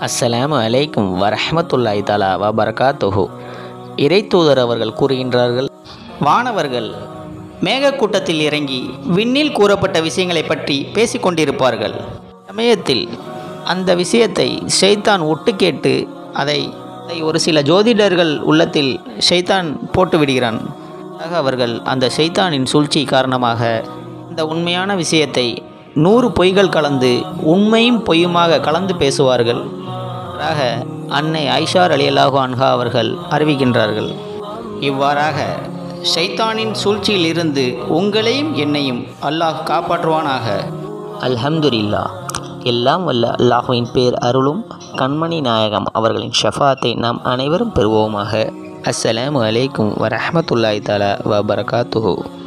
அஸ்ஸலாமு அலைக்கும் வரஹ்மத்துல்லாஹி தஆலா வ பரகாத்துஹு இறை தூதர் அவர்கள் கூறுகின்றார்கள் வானவர்கள் மேகக்கூட்டத்தில் இறங்கி விண்ணில் கூறப்பட்ட விஷயங்களை பற்றி பேசிக்கொண்டிருப்பார்கள் சமயத்தில் அந்த விஷயத்தை ஷைத்தான் ஒட்டு கேட்டு அதை அதை ஒரு சில ஜோதிடர்கள் உள்ளத்தில் ஷைத்தான் போட்டு விடுகிறான் ஆக அவர்கள் அந்த ஷைத்தானின் சூழ்ச்சி காரணமாக இந்த உண்மையான விஷயத்தை நூறு பொய்கள் கலந்து உண்மையும் பொய்யுமாக கலந்து பேசுவார்கள் ஆக அன்னை ஐஷார் அலியல்லாஹு அன்ஹா அவர்கள் அறிவிக்கின்றார்கள் இவ்வாறாக ஷைத்தானின் சூழ்ச்சியில் இருந்து உங்களையும் என்னையும் அல்லாஹ் காப்பாற்றுவானாக அல்ஹம்துலில்லா எல்லாம் வல்ல அல்லாஹுவின் பேர் அருளும் கண்மணி நாயகம் அவர்களின் ஷஃபாத்தை நாம் அனைவரும் பெறுவோமாக அஸ்ஸலாமு அலைக்கும் வரஹ்மத்துல்லாஹி தஆலா வ பரகாத்துஹு